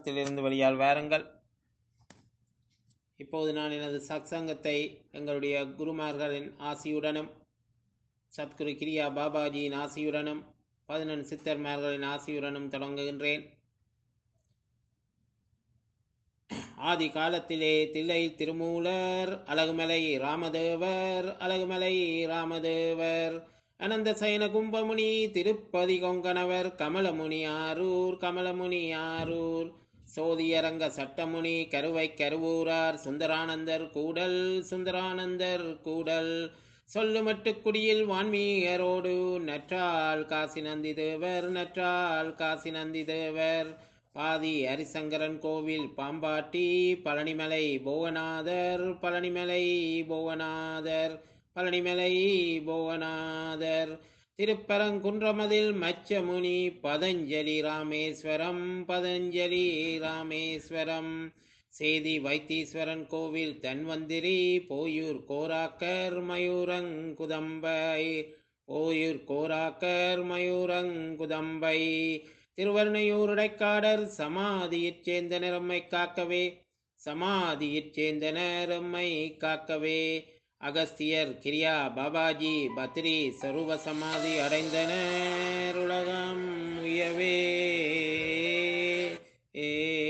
சத்சங்கத்திலிருந்து வெளியால் வாருங்கள் இப்போது நான் எனது சத்சங்கத்தை எங்களுடைய குருமார்களின் ஆசியுடனும் சத்குரு கிரியா பாபாஜியின் ஆசியுடனும் பதினெண் சித்தர்மார்களின் ஆசியுடனும் தொடங்குகின்றேன் ஆதி காலத்திலே தில்லை திருமூலர் அழகுமலை ராமதேவர் அழகுமலை ராமதேவர் அனந்த சயன கும்பமுனி திருப்பதி கொங்கணவர் கமலமுனி ஆரூர் கமலமுனி ஆரூர் சோதியரங்க சட்டமுனி கருவை கருவூரார் சுந்தரானந்தர் கூடல் சுந்தரானந்தர் கூடல் சொல்லுமட்டு குடியில் வான்மீகரோடு நற்றால் காசி நந்தி தேவர் நற்றால் காசி நந்தி தேவர் பாதி ஹரிசங்கரன் கோவில் பாம்பாட்டி பழனிமலை போகநாதர் பழனிமலை போகநாதர் பழனிமலை போகநாதர் திருப்பரங்குன்றமதில் மச்சமுனி பதஞ்சலி ராமேஸ்வரம் பதஞ்சலி ராமேஸ்வரம் சேதி வைத்தீஸ்வரன் கோவில் தன்வந்திரி போயூர் கோராக்கர் மயூரங்குதம்பை போயூர் கோராக்கர் மயூரங்குதம்பை திருவர்ணையூருடைக்காடர் சமாதியிற் சேர்ந்த நிறம்மை காக்கவே சமாதியிற் சேர்ந்த நிறம்மை காக்கவே அகஸ்தியர் கிரியா பாபாஜி பத்ரி சருவ சமாதி அடைந்தனர் உலகம் உயவே ஏ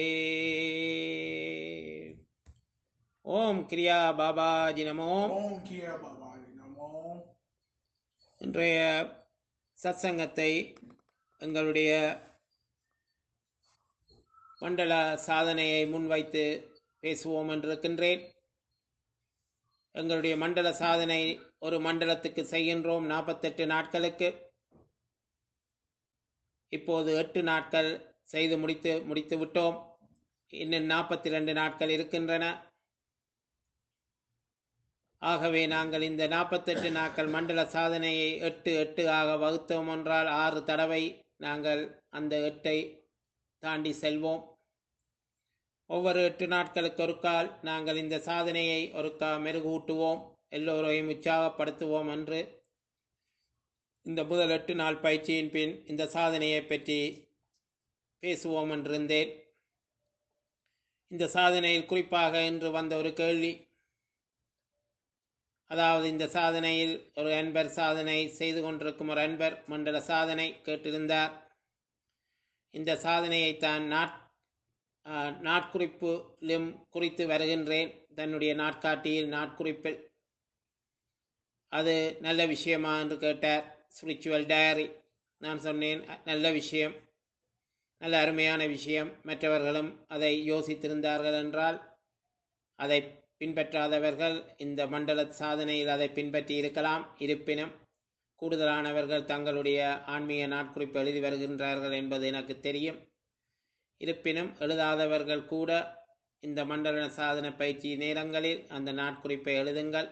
ஓம் கிரியா பாபாஜி நமோ ஓம் கியா பாபாஜி நமோ இன்றைய சத்சங்கத்தை எங்களுடைய மண்டல சாதனையை முன்வைத்து பேசுவோம் என்றிருக்கின்றேன் எங்களுடைய மண்டல சாதனை ஒரு மண்டலத்துக்கு செய்கின்றோம் நாற்பத்தெட்டு நாட்களுக்கு இப்போது எட்டு நாட்கள் செய்து முடித்து முடித்து விட்டோம் இன்னும் நாற்பத்தி ரெண்டு நாட்கள் இருக்கின்றன ஆகவே நாங்கள் இந்த நாற்பத்தெட்டு நாட்கள் மண்டல சாதனையை எட்டு எட்டு ஆக வகுத்தோம் என்றால் ஆறு தடவை நாங்கள் அந்த எட்டை தாண்டி செல்வோம் ஒவ்வொரு எட்டு நாட்களுக்கு ஒரு கால் நாங்கள் இந்த சாதனையை ஒருக்கா மெருகூட்டுவோம் எல்லோரையும் உற்சாகப்படுத்துவோம் என்று இந்த முதல் எட்டு நாள் பயிற்சியின் பின் இந்த சாதனையை பற்றி பேசுவோம் என்றிருந்தேன் இந்த சாதனையில் குறிப்பாக இன்று வந்த ஒரு கேள்வி அதாவது இந்த சாதனையில் ஒரு அன்பர் சாதனை செய்து கொண்டிருக்கும் ஒரு அன்பர் மண்டல சாதனை கேட்டிருந்தார் இந்த சாதனையை தான் நாட் நாட்குறிப்பிலும் குறித்து வருகின்றேன் தன்னுடைய நாட்காட்டியில் நாட்குறிப்பில் அது நல்ல விஷயமா என்று கேட்டார் ஸ்பிரிச்சுவல் டயரி நான் சொன்னேன் நல்ல விஷயம் நல்ல அருமையான விஷயம் மற்றவர்களும் அதை யோசித்திருந்தார்கள் என்றால் அதை பின்பற்றாதவர்கள் இந்த மண்டல சாதனையில் அதை பின்பற்றி இருக்கலாம் இருப்பினும் கூடுதலானவர்கள் தங்களுடைய ஆன்மீக நாட்குறிப்பு எழுதி வருகின்றார்கள் என்பது எனக்கு தெரியும் இருப்பினும் எழுதாதவர்கள் கூட இந்த மண்டல சாதன பயிற்சி நேரங்களில் அந்த நாட்குறிப்பை எழுதுங்கள்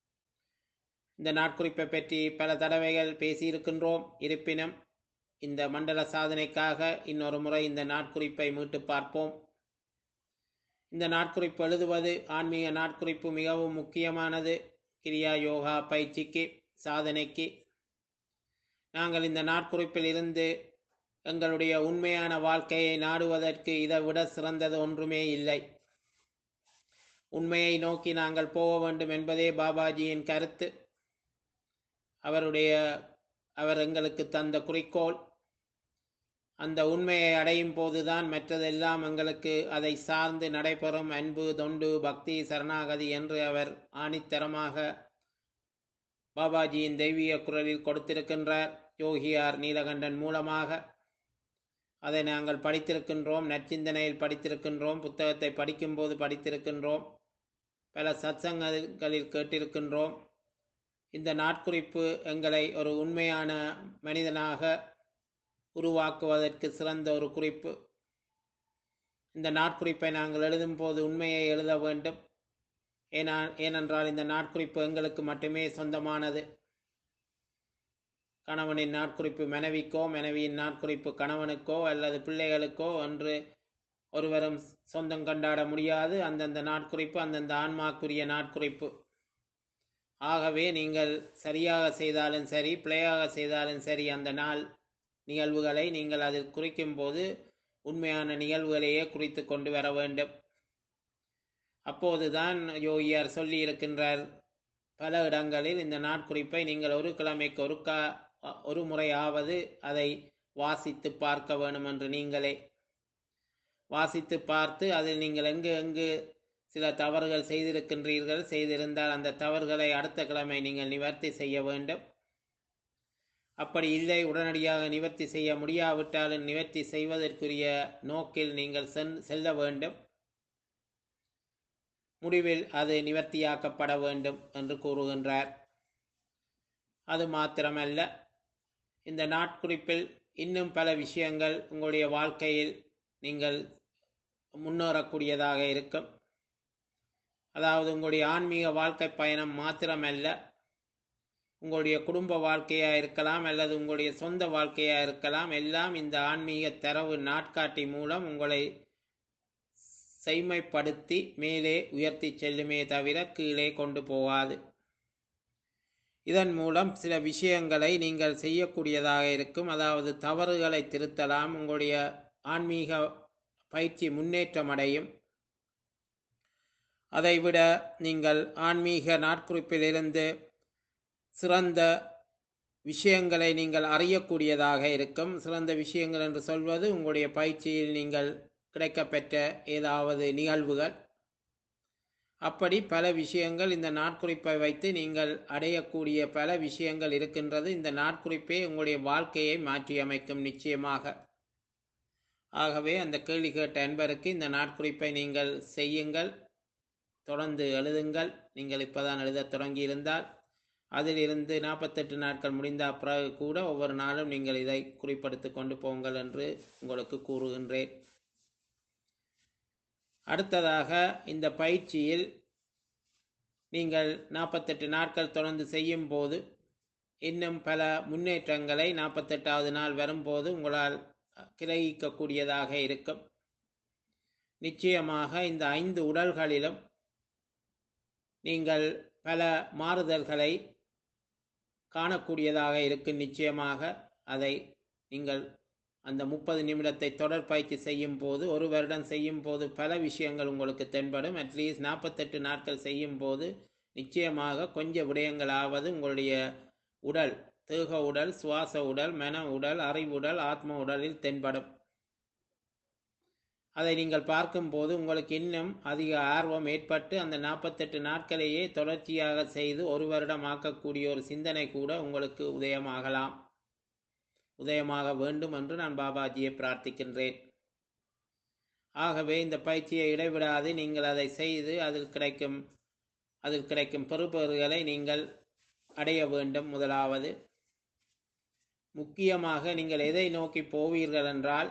இந்த நாட்குறிப்பை பற்றி பல தடவைகள் பேசியிருக்கின்றோம் இருப்பினும் இந்த மண்டல சாதனைக்காக இன்னொரு முறை இந்த நாட்குறிப்பை மீட்டு பார்ப்போம் இந்த நாட்குறிப்பு எழுதுவது ஆன்மீக நாட்குறிப்பு மிகவும் முக்கியமானது கிரியா யோகா பயிற்சிக்கு சாதனைக்கு நாங்கள் இந்த நாட்குறிப்பில் இருந்து எங்களுடைய உண்மையான வாழ்க்கையை நாடுவதற்கு இதை விட சிறந்தது ஒன்றுமே இல்லை உண்மையை நோக்கி நாங்கள் போக வேண்டும் என்பதே பாபாஜியின் கருத்து அவருடைய அவர் எங்களுக்கு தந்த குறிக்கோள் அந்த உண்மையை அடையும் போதுதான் மற்றதெல்லாம் எங்களுக்கு அதை சார்ந்து நடைபெறும் அன்பு தொண்டு பக்தி சரணாகதி என்று அவர் ஆணித்தரமாக பாபாஜியின் தெய்வீக குரலில் கொடுத்திருக்கின்றார் யோகியார் நீலகண்டன் மூலமாக அதை நாங்கள் படித்திருக்கின்றோம் நற்சிந்தனையில் படித்திருக்கின்றோம் புத்தகத்தை படிக்கும்போது படித்திருக்கின்றோம் பல சத்சங்கங்களில் கேட்டிருக்கின்றோம் இந்த நாட்குறிப்பு எங்களை ஒரு உண்மையான மனிதனாக உருவாக்குவதற்கு சிறந்த ஒரு குறிப்பு இந்த நாட்குறிப்பை நாங்கள் எழுதும் போது உண்மையை எழுத வேண்டும் ஏனா ஏனென்றால் இந்த நாட்குறிப்பு எங்களுக்கு மட்டுமே சொந்தமானது கணவனின் நாட்குறிப்பு மனைவிக்கோ மனைவியின் நாட்குறிப்பு கணவனுக்கோ அல்லது பிள்ளைகளுக்கோ என்று ஒருவரும் சொந்தம் கொண்டாட முடியாது அந்தந்த நாட்குறிப்பு அந்தந்த ஆன்மாக்குரிய நாட்குறிப்பு ஆகவே நீங்கள் சரியாக செய்தாலும் சரி பிழையாக செய்தாலும் சரி அந்த நாள் நிகழ்வுகளை நீங்கள் அதில் குறிக்கும் போது உண்மையான நிகழ்வுகளையே குறித்து கொண்டு வர வேண்டும் அப்போதுதான் யோகியார் சொல்லி இருக்கின்றார் பல இடங்களில் இந்த நாட்குறிப்பை நீங்கள் ஒரு கிழமைக்கு ஒரு கா ஒரு முறையாவது அதை வாசித்து பார்க்க வேண்டும் என்று நீங்களே வாசித்து பார்த்து அதில் நீங்கள் எங்கு எங்கு சில தவறுகள் செய்திருக்கின்றீர்கள் செய்திருந்தால் அந்த தவறுகளை அடுத்த கிழமை நீங்கள் நிவர்த்தி செய்ய வேண்டும் அப்படி இல்லை உடனடியாக நிவர்த்தி செய்ய முடியாவிட்டாலும் நிவர்த்தி செய்வதற்குரிய நோக்கில் நீங்கள் செல்ல வேண்டும் முடிவில் அது நிவர்த்தியாக்கப்பட வேண்டும் என்று கூறுகின்றார் அது மாத்திரமல்ல இந்த நாட்குறிப்பில் இன்னும் பல விஷயங்கள் உங்களுடைய வாழ்க்கையில் நீங்கள் முன்னேறக்கூடியதாக இருக்கும் அதாவது உங்களுடைய ஆன்மீக வாழ்க்கை பயணம் மாத்திரமல்ல உங்களுடைய குடும்ப வாழ்க்கையாக இருக்கலாம் அல்லது உங்களுடைய சொந்த வாழ்க்கையாக இருக்கலாம் எல்லாம் இந்த ஆன்மீக தரவு நாட்காட்டி மூலம் உங்களை செய்மைப்படுத்தி மேலே உயர்த்தி செல்லுமே தவிர கீழே கொண்டு போகாது இதன் மூலம் சில விஷயங்களை நீங்கள் செய்யக்கூடியதாக இருக்கும் அதாவது தவறுகளை திருத்தலாம் உங்களுடைய ஆன்மீக பயிற்சி முன்னேற்றம் அடையும் அதைவிட நீங்கள் ஆன்மீக நாட்குறிப்பிலிருந்து சிறந்த விஷயங்களை நீங்கள் அறியக்கூடியதாக இருக்கும் சிறந்த விஷயங்கள் என்று சொல்வது உங்களுடைய பயிற்சியில் நீங்கள் கிடைக்கப்பெற்ற ஏதாவது நிகழ்வுகள் அப்படி பல விஷயங்கள் இந்த நாட்குறிப்பை வைத்து நீங்கள் அடையக்கூடிய பல விஷயங்கள் இருக்கின்றது இந்த நாட்குறிப்பே உங்களுடைய வாழ்க்கையை மாற்றியமைக்கும் நிச்சயமாக ஆகவே அந்த கேள்வி கேட்ட அன்பருக்கு இந்த நாட்குறிப்பை நீங்கள் செய்யுங்கள் தொடர்ந்து எழுதுங்கள் நீங்கள் இப்போதான் எழுத தொடங்கியிருந்தால் அதிலிருந்து நாற்பத்தெட்டு நாட்கள் முடிந்த பிறகு கூட ஒவ்வொரு நாளும் நீங்கள் இதை குறிப்படுத்தி கொண்டு போங்கள் என்று உங்களுக்கு கூறுகின்றேன் அடுத்ததாக இந்த பயிற்சியில் நீங்கள் நாற்பத்தெட்டு நாட்கள் தொடர்ந்து செய்யும் போது இன்னும் பல முன்னேற்றங்களை நாற்பத்தெட்டாவது நாள் வரும்போது உங்களால் கிரகிக்கக்கூடியதாக இருக்கும் நிச்சயமாக இந்த ஐந்து உடல்களிலும் நீங்கள் பல மாறுதல்களை காணக்கூடியதாக இருக்கும் நிச்சயமாக அதை நீங்கள் அந்த முப்பது நிமிடத்தை தொடர் பயிற்சி செய்யும் போது ஒரு வருடம் செய்யும் போது பல விஷயங்கள் உங்களுக்கு தென்படும் அட்லீஸ்ட் நாற்பத்தெட்டு நாட்கள் செய்யும் போது நிச்சயமாக கொஞ்சம் விடயங்களாவது உங்களுடைய உடல் தேக உடல் சுவாச உடல் மன உடல் அறிவுடல் ஆத்ம உடலில் தென்படும் அதை நீங்கள் பார்க்கும்போது உங்களுக்கு இன்னும் அதிக ஆர்வம் ஏற்பட்டு அந்த நாற்பத்தெட்டு நாட்களையே தொடர்ச்சியாக செய்து ஒரு வருடம் ஆக்கக்கூடிய ஒரு சிந்தனை கூட உங்களுக்கு உதயமாகலாம் உதயமாக வேண்டும் என்று நான் பாபாஜியை பிரார்த்திக்கின்றேன் ஆகவே இந்த பயிற்சியை இடைவிடாது நீங்கள் அதை செய்து அதில் கிடைக்கும் அதில் கிடைக்கும் பெறுபேறுகளை நீங்கள் அடைய வேண்டும் முதலாவது முக்கியமாக நீங்கள் எதை நோக்கி போவீர்கள் என்றால்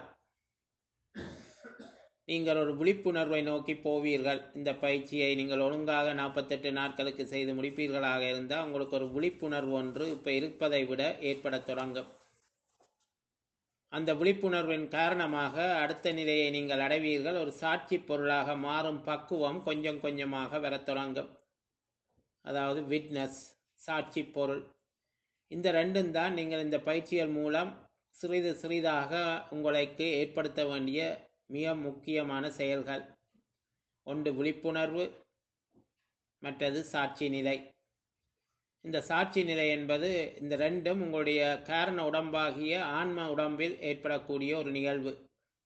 நீங்கள் ஒரு விழிப்புணர்வை நோக்கி போவீர்கள் இந்த பயிற்சியை நீங்கள் ஒழுங்காக நாற்பத்தெட்டு நாட்களுக்கு செய்து முடிப்பீர்களாக இருந்தால் உங்களுக்கு ஒரு விழிப்புணர்வு ஒன்று இப்போ இருப்பதை விட ஏற்பட தொடங்கும் அந்த விழிப்புணர்வின் காரணமாக அடுத்த நிலையை நீங்கள் அடைவீர்கள் ஒரு சாட்சி பொருளாக மாறும் பக்குவம் கொஞ்சம் கொஞ்சமாக வரத் தொடங்கும் அதாவது விட்னஸ் சாட்சி பொருள் இந்த ரெண்டும் தான் நீங்கள் இந்த பயிற்சிகள் மூலம் சிறிது சிறிதாக உங்களுக்கு ஏற்படுத்த வேண்டிய மிக முக்கியமான செயல்கள் ஒன்று விழிப்புணர்வு மற்றது சாட்சி நிலை இந்த சாட்சி நிலை என்பது இந்த ரெண்டும் உங்களுடைய காரண உடம்பாகிய ஆன்ம உடம்பில் ஏற்படக்கூடிய ஒரு நிகழ்வு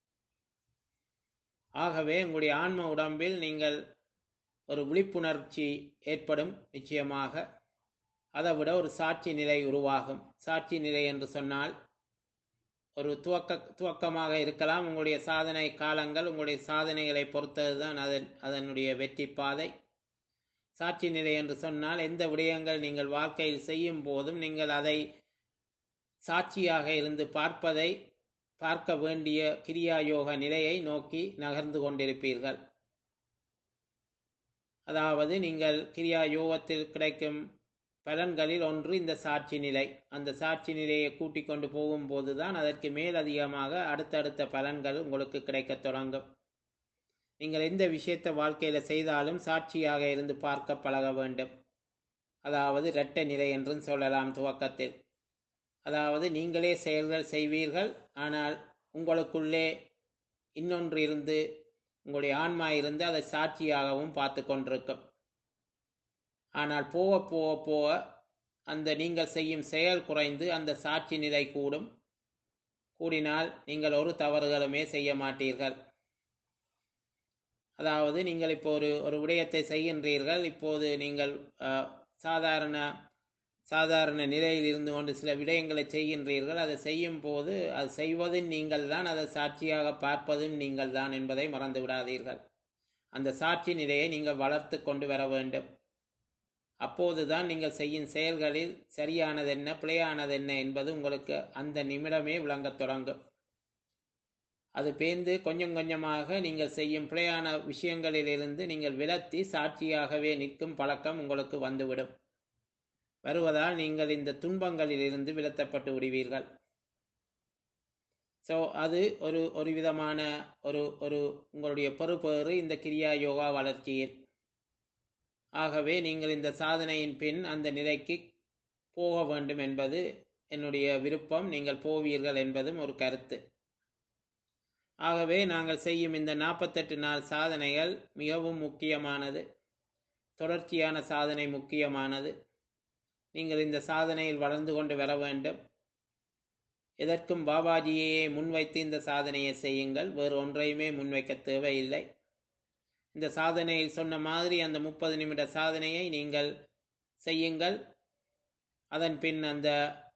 ஆகவே உங்களுடைய ஆன்ம உடம்பில் நீங்கள் ஒரு விழிப்புணர்ச்சி ஏற்படும் நிச்சயமாக அதை விட ஒரு சாட்சி நிலை உருவாகும் சாட்சி நிலை என்று சொன்னால் ஒரு துவக்க துவக்கமாக இருக்கலாம் உங்களுடைய சாதனை காலங்கள் உங்களுடைய சாதனைகளை பொறுத்தது தான் அதன் அதனுடைய வெற்றி பாதை சாட்சி நிலை என்று சொன்னால் எந்த விடயங்கள் நீங்கள் வாழ்க்கையில் செய்யும் போதும் நீங்கள் அதை சாட்சியாக இருந்து பார்ப்பதை பார்க்க வேண்டிய கிரியா யோக நிலையை நோக்கி நகர்ந்து கொண்டிருப்பீர்கள் அதாவது நீங்கள் கிரியா யோகத்தில் கிடைக்கும் பலன்களில் ஒன்று இந்த சாட்சி நிலை அந்த சாட்சி நிலையை கூட்டிக் கொண்டு போகும்போது தான் அதற்கு மேலதிகமாக அடுத்தடுத்த பலன்கள் உங்களுக்கு கிடைக்கத் தொடங்கும் நீங்கள் எந்த விஷயத்தை வாழ்க்கையில் செய்தாலும் சாட்சியாக இருந்து பார்க்க பழக வேண்டும் அதாவது இரட்டை நிலை என்றும் சொல்லலாம் துவக்கத்தில் அதாவது நீங்களே செயல்கள் செய்வீர்கள் ஆனால் உங்களுக்குள்ளே இன்னொன்று இருந்து உங்களுடைய ஆன்மா இருந்து அதை சாட்சியாகவும் பார்த்து கொண்டிருக்கும் ஆனால் போக போக போக அந்த நீங்கள் செய்யும் செயல் குறைந்து அந்த சாட்சி நிலை கூடும் கூடினால் நீங்கள் ஒரு தவறுகளுமே செய்ய மாட்டீர்கள் அதாவது நீங்கள் இப்போ ஒரு ஒரு விடயத்தை செய்கின்றீர்கள் இப்போது நீங்கள் அஹ், சாதாரண சாதாரண நிலையில் இருந்து கொண்டு சில விடயங்களை செய்கின்றீர்கள் அதை செய்யும் போது அது செய்வதும் நீங்கள் தான் அதை சாட்சியாக பார்ப்பதும் நீங்கள் தான் என்பதை மறந்து விடாதீர்கள் அந்த சாட்சி நிலையை நீங்கள் வளர்த்து கொண்டு வர வேண்டும் அப்போதுதான் நீங்கள் செய்யும் செயல்களில் சரியானது என்ன பிழையானது என்ன என்பது உங்களுக்கு அந்த நிமிடமே விளங்கத் தொடங்கும் அது பேர்ந்து கொஞ்சம் கொஞ்சமாக நீங்கள் செய்யும் பிழையான விஷயங்களிலிருந்து நீங்கள் விலத்தி சாட்சியாகவே நிற்கும் பழக்கம் உங்களுக்கு வந்துவிடும் வருவதால் நீங்கள் இந்த துன்பங்களிலிருந்து விலத்தப்பட்டு விடுவீர்கள் ஸோ அது ஒரு ஒரு விதமான ஒரு ஒரு உங்களுடைய பொறுப்பேறு இந்த கிரியா யோகா வளர்ச்சியில் ஆகவே நீங்கள் இந்த சாதனையின் பின் அந்த நிலைக்கு போக வேண்டும் என்பது என்னுடைய விருப்பம் நீங்கள் போவீர்கள் என்பதும் ஒரு கருத்து ஆகவே நாங்கள் செய்யும் இந்த நாற்பத்தெட்டு நாள் சாதனைகள் மிகவும் முக்கியமானது தொடர்ச்சியான சாதனை முக்கியமானது நீங்கள் இந்த சாதனையில் வளர்ந்து கொண்டு வர வேண்டும் எதற்கும் பாபாஜியையே முன்வைத்து இந்த சாதனையை செய்யுங்கள் வேறு ஒன்றையுமே முன்வைக்க தேவையில்லை இந்த சாதனையில் சொன்ன மாதிரி அந்த முப்பது நிமிட சாதனையை நீங்கள் செய்யுங்கள் அதன் பின் அந்த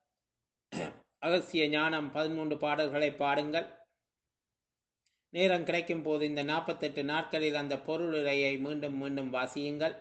அகசிய ஞானம் பதிமூன்று பாடல்களை பாடுங்கள் நேரம் கிடைக்கும் போது இந்த நாற்பத்தெட்டு நாட்களில் அந்த பொருளுரையை மீண்டும் மீண்டும் வாசியுங்கள்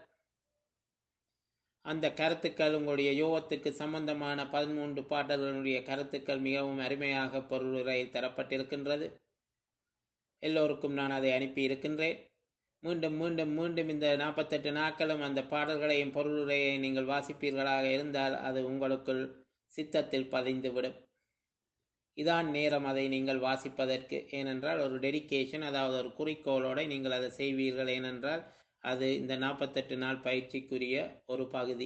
அந்த கருத்துக்கள் உங்களுடைய யோகத்துக்கு சம்பந்தமான பதிமூன்று பாடல்களுடைய கருத்துக்கள் மிகவும் அருமையாக பொருளுரையில் தரப்பட்டிருக்கின்றது எல்லோருக்கும் நான் அதை அனுப்பி இருக்கின்றேன் மீண்டும் மீண்டும் மீண்டும் இந்த நாற்பத்தெட்டு நாட்களும் அந்த பாடல்களையும் பொருளுரையை நீங்கள் வாசிப்பீர்களாக இருந்தால் அது உங்களுக்குள் சித்தத்தில் பதிந்துவிடும் இதான் நேரம் அதை நீங்கள் வாசிப்பதற்கு ஏனென்றால் ஒரு டெடிகேஷன் அதாவது ஒரு குறிக்கோளோடு நீங்கள் அதை செய்வீர்கள் ஏனென்றால் அது இந்த நாற்பத்தெட்டு நாள் பயிற்சிக்குரிய ஒரு பகுதி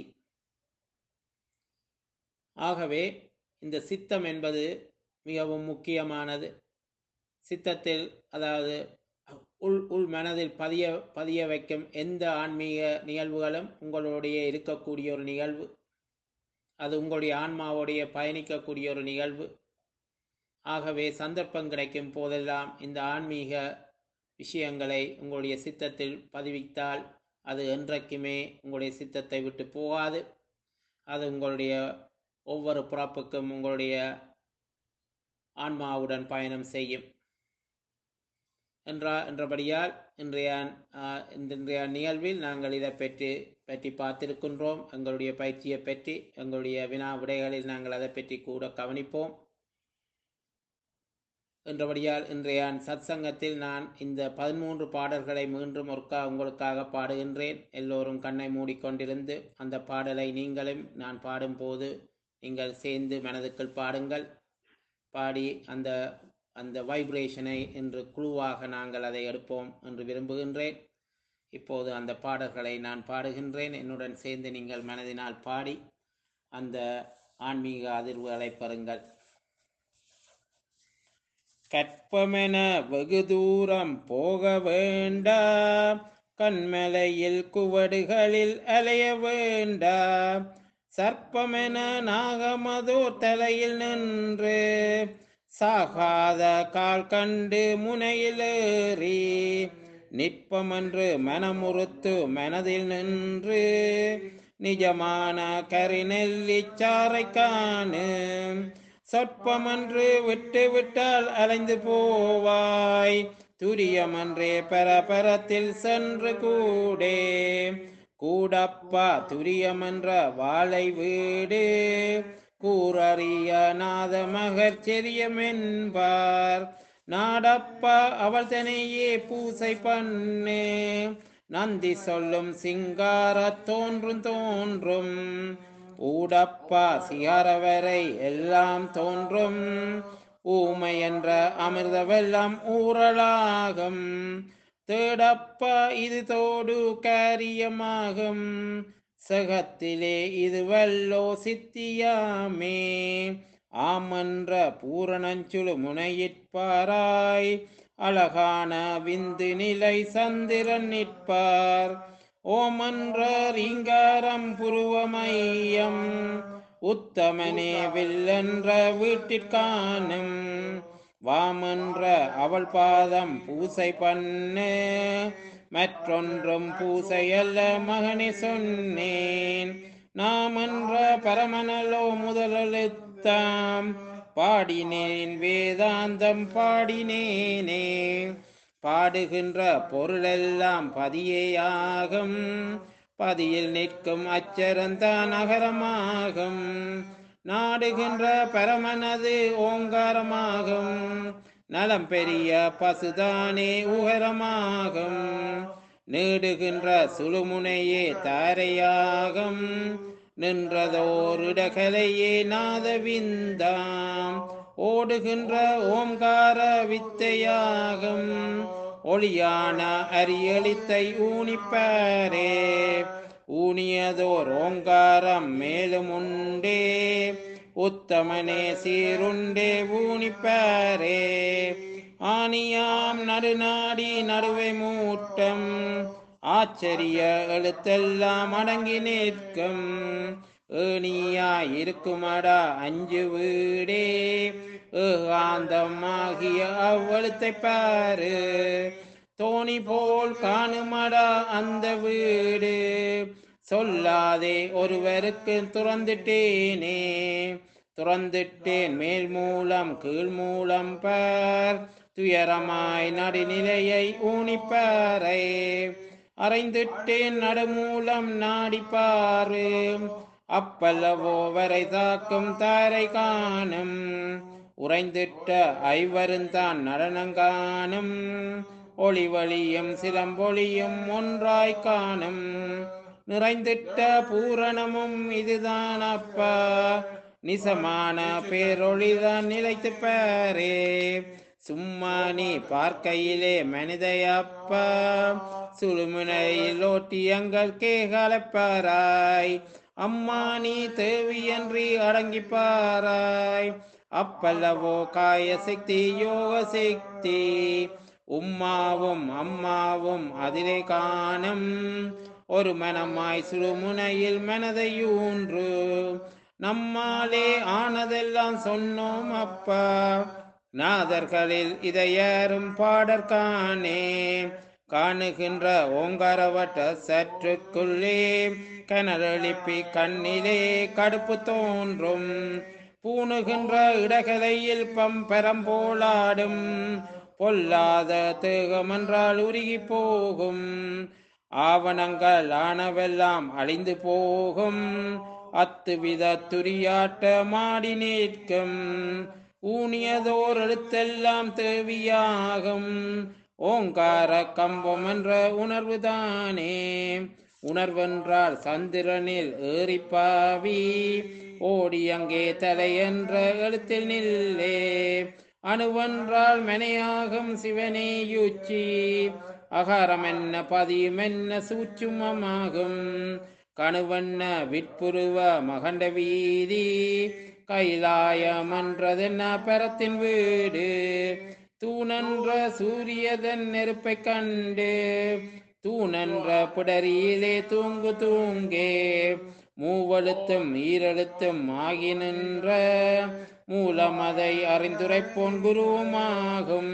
ஆகவே இந்த சித்தம் என்பது மிகவும் முக்கியமானது சித்தத்தில் அதாவது உள் உள் மனதில் பதிய பதிய வைக்கும் எந்த ஆன்மீக நிகழ்வுகளும் உங்களுடைய இருக்கக்கூடிய ஒரு நிகழ்வு அது உங்களுடைய ஆன்மாவுடைய பயணிக்கக்கூடிய ஒரு நிகழ்வு ஆகவே சந்தர்ப்பம் கிடைக்கும் போதெல்லாம் இந்த ஆன்மீக விஷயங்களை உங்களுடைய சித்தத்தில் பதிவித்தால் அது என்றைக்குமே உங்களுடைய சித்தத்தை விட்டு போகாது அது உங்களுடைய ஒவ்வொரு பிறப்புக்கும் உங்களுடைய ஆன்மாவுடன் பயணம் செய்யும் என்றா என்றபடியால் இன்றைய ஆஹ், இன்றைய நிகழ்வில் நாங்கள் இதை பற்றி பற்றி பார்த்திருக்கின்றோம் எங்களுடைய பயிற்சியை பற்றி எங்களுடைய வினா விடைகளில் நாங்கள் அதை பற்றி கூட கவனிப்போம் என்றபடியால் இன்றைய சத்சங்கத்தில் நான் இந்த பதிமூன்று பாடல்களை மீண்டும் ஒருக்கா உங்களுக்காக பாடுகின்றேன் எல்லோரும் கண்ணை மூடிக்கொண்டிருந்து அந்த பாடலை நீங்களும் நான் பாடும்போது நீங்கள் சேர்ந்து மனதுக்குள் பாடுங்கள் பாடி அந்த அந்த வைப்ரேஷனை இன்று குழுவாக நாங்கள் அதை எடுப்போம் என்று விரும்புகின்றேன் இப்போது அந்த பாடல்களை நான் பாடுகின்றேன் என்னுடன் சேர்ந்து நீங்கள் மனதினால் பாடி அந்த ஆன்மீக அதிர்வுகளை பெறுங்கள் கற்பமென வெகு தூரம் போக வேண்டாம் கண்மலையில் குவடுகளில் அலைய வேண்டாம் சர்ப்பமென நாகமதோ தலையில் நின்று சாகாத கால் கண்டு முனையில் ஏறி நிற்பமென்று மனமுறுத்து மனதில் நின்று நிஜமான கரிநெல்லிச்சாரை காணு சொற்பமன்று விட்டு விட்டால் அலைந்து போவாய் துரியமன்றே பரபரத்தில் சென்று கூடே கூடப்பா துரியமன்ற வாழை வீடு கூறறிய நாத மகர்ச்செரியம் என்பார் நாடப்பா அவள் தனையே பூசை பண்ணு நந்தி சொல்லும் சிங்கார தோன்றும் தோன்றும் ஊடப்பா சிகாரவரை எல்லாம் தோன்றும் ஊமை என்ற அமிர்த வெள்ளம் ஊறலாகும் தேடப்பா இது தோடு காரியமாகும் சகத்திலே இது வல்லோ சித்தியாமே ஆமன்ற பூரணஞ்சுழு முனையிற்பாராய் அழகான விந்து நிலை சந்திரன் நிற்பார் ஓமன்ற ரீங்காரம் புருவமையம் உத்தமனே வில்லென்ற வீட்டிற்கானும் வாமன்ற அவள் பாதம் பூசை பண்ணு மற்றொன்றும் பூசை அல்ல மகனே சொன்னேன் நாமன்ற பரமனலோ முதலெழுத்தாம் பாடினேன் வேதாந்தம் பாடினேனே பாடுகின்ற பொருளெல்லாம் பதியேயாகும் பதியில் நிற்கும் அச்சரந்தான் அகரமாகும் நாடுகின்ற பரமனது ஓங்காரமாகும் நலம் பெரிய பசுதானே உகரமாகும் நீடுகின்ற சுழுமுனையே தாரையாகும் நின்றதோர் இடகலையே நாதவிந்தாம் ஓடுகின்ற ஓம்கார வித்தையாகும் ஒளியான அரியளித்தை ஊனிப்பாரே ஊனியதோர் ஓங்காரம் மேலும் உண்டே உத்தமனே சீருண்டே ஊனிப்பாரே ஆனியாம் நடுநாடி நடுவை மூட்டம் ஆச்சரிய எழுத்தெல்லாம் அடங்கி நிற்கும் ஏணியாய் இருக்குமடா அஞ்சு வீடே ஏகாந்தமாகிய அவ்வழுத்தை பாரு தோணி போல் காணுமடா அந்த வீடு சொல்லாதே ஒருவருக்கு துறந்துட்டேனே துறந்துட்டேன் மேல் மூலம் கீழ் மூலம் பார் துயரமாய் நடுநிலையை ஊனிப்பாரை அறைந்துட்டேன் நடுமூலம் நாடிப்பாரு அப்பல்லவோ வரை தாக்கும் தாரை காணும் உறைந்திட்ட ஐவருந்தான் நடனங்காணும் ஒளிவழியும் சிலம்பொழியும் ஒன்றாய் காணும் நிறைந்திட்ட பூரணமும் இதுதான் அப்பா நிசமான பேரொளிதான் நிலைத்து பாரே சும்மா நீ பார்க்கையிலே மனிதையப்பா சுழுமுனையில் ஓட்டியங்கள் கேகலப்பாராய் அம்மா நீ தேவியன்றி அடங்கி பாராய் அப்பல்லவோ காய சக்தி யோக சக்தி உம்மாவும் அம்மாவும் அதிலே காணும் ஒரு மனமாய் சுழுமுனையில் மனதையூன்று நம்மாலே ஆனதெல்லாம் சொன்னோம் அப்பா நாதர்களில் இதை யாரும் பாடற்கானே காணுகின்ற ஓங்காரவட்ட சற்றுக்குள்ளே கனலெழுப்பி கண்ணிலே கடுப்பு தோன்றும் பூணுகின்ற இடகலையில் பம்பரம் போலாடும் பொல்லாத தேகமென்றால் உருகி போகும் ஆவணங்கள் ஆனவெல்லாம் அழிந்து போகும் அத்துவித துரியாட்ட மாடி நிற்கும் ஊனியதோர் எழுத்தெல்லாம் தேவியாகும் ஓங்கார கம்பம் என்ற உணர்வுதானே உணர்வென்றால் சந்திரனில் ஏறிப்பாவி ஓடி அங்கே தலை என்ற எழுத்தில் நில்லே அணுவென்றால் மனையாகும் சிவனே யுச்சி அகாரம் என்ன பதியும் என்ன சூட்சுமமாகும் கணுவண்ண விற்புருவ மகண்ட வீதி கைலாயமன்றதென்ன பரத்தின் வீடு தூணன்ற சூரியதன் நெருப்பை கண்டு தூணன்ற புடரியிலே தூங்கு தூங்கே மூவழுத்தும் ஈரெழுத்தும் ஆகி நின்ற மூலமதை அறிந்துரைப்போன் குருவுமாகும்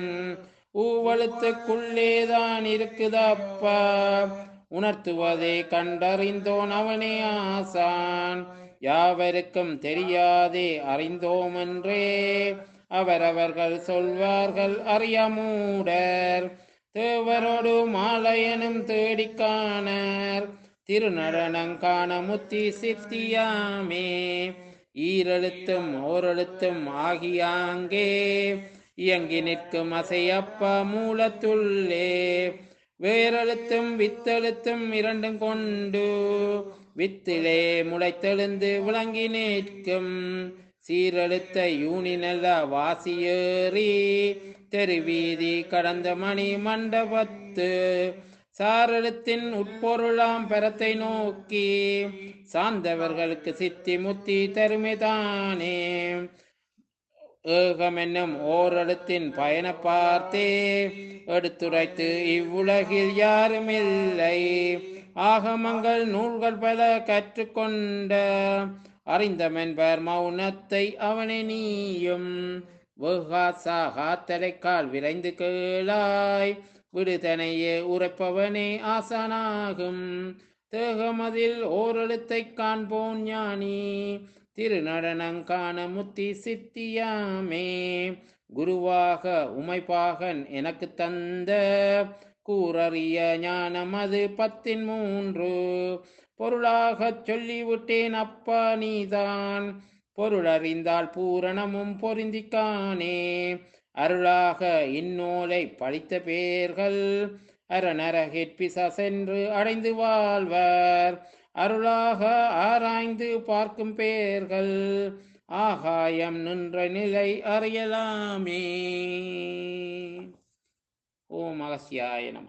ஊவழுத்துக்குள்ளேதான் இருக்குதப்பா உணர்த்துவதை கண்டறிந்தோன் அவனே ஆசான் யாவருக்கும் தெரியாதே அறிந்தோமென்றே அவரவர்கள் சொல்வார்கள் அறியமூடர் தேவரோடு மாலையனும் தேடிக் காணர் திருநடனங்காண முத்தி சித்தியாமே ஈரெழுத்தும் ஓரெழுத்தும் ஆகியாங்கே இயங்கி நிற்கும் அசையப்பா மூலத்துள்ளே வேரெழுத்தும் வித்தெழுத்தும் இரண்டும் கொண்டு வித்திலே முளைத்தெழுந்து விளங்கி நிற்கும் சீரெழுத்த யூனிநல்ல வாசியேறி தெருவீதி கடந்த மணி மண்டபத்து சாரெழுத்தின் உட்பொருளாம் பரத்தை நோக்கி சார்ந்தவர்களுக்கு சித்தி முத்தி தருமைதானே ஏகமென்னும் ஓரிடத்தின் பயண பார்த்தே எடுத்துரைத்து இவ்வுலகில் யாருமில்லை ஆகமங்கள் நூல்கள் பல கற்றுக்கொண்ட அறிந்தமென்பர் மௌனத்தை அவனை நீயும் வெகாசாகாத்தலைக்கால் விரைந்து கேளாய் விடுதனையே உரைப்பவனே ஆசானாகும் தேகமதில் ஓரெழுத்தைக் காண்போன் ஞானி திருநடனங்காண முத்தி சித்தியாமே குருவாக உமைப்பாகன் எனக்கு தந்த கூறறிய ஞானம் அது பத்தின் மூன்று பொருளாகச் சொல்லிவிட்டேன் அப்பா நீதான் பொருளறிந்தால் பூரணமும் பொருந்திக்கானே அருளாக இந்நூலை படித்த பேர்கள் அரணரகிற்பிச சென்று அடைந்து வாழ்வர் அருளாக ஆராய்ந்து பார்க்கும் பேர்கள் ஆகாயம் நின்ற நிலை அறியலாமே ஓம் அகஸ்யாய நம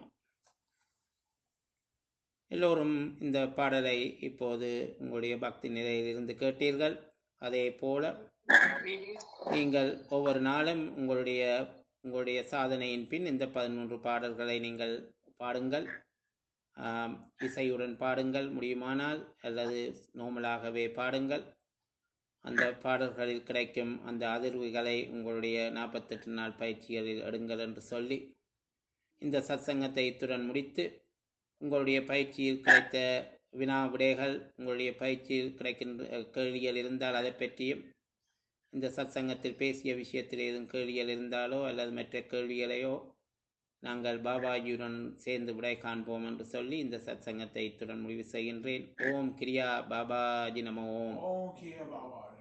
எல்லோரும் இந்த பாடலை இப்போது உங்களுடைய பக்தி நிலையில் இருந்து கேட்டீர்கள் அதே போல நீங்கள் ஒவ்வொரு நாளும் உங்களுடைய உங்களுடைய சாதனையின் பின் இந்த பதினொன்று பாடல்களை நீங்கள் பாடுங்கள் ஆம், இசையுடன் பாடுங்கள் முடியுமானால் அல்லது நோமலாகவே பாடுங்கள் அந்த பாடல்களில் கிடைக்கும் அந்த அதிர்வுகளை உங்களுடைய நாற்பத்தெட்டு நாள் பயிற்சிகளில் எடுங்கள் என்று சொல்லி இந்த சத்சங்கத்தை இத்துடன் முடித்து உங்களுடைய பயிற்சியில் கிடைத்த வினா விடைகள் உங்களுடைய பயிற்சியில் கிடைக்கின்ற அஹ், கேள்விகள் இருந்தால் அதை பற்றியும் இந்த சத்சங்கத்தில் பேசிய விஷயத்தில் ஏதும் கேள்விகள் இருந்தாலோ அல்லது மற்ற கேள்விகளையோ நாங்கள் பாபாஜியுடன் சேர்ந்து விடை காண்போம் என்று சொல்லி இந்த சத்சங்கத்தை இத்துடன் முடிவு செய்கின்றேன் ஓம் கிரியா பாபாஜி நம ஓம் ஓகே பாபா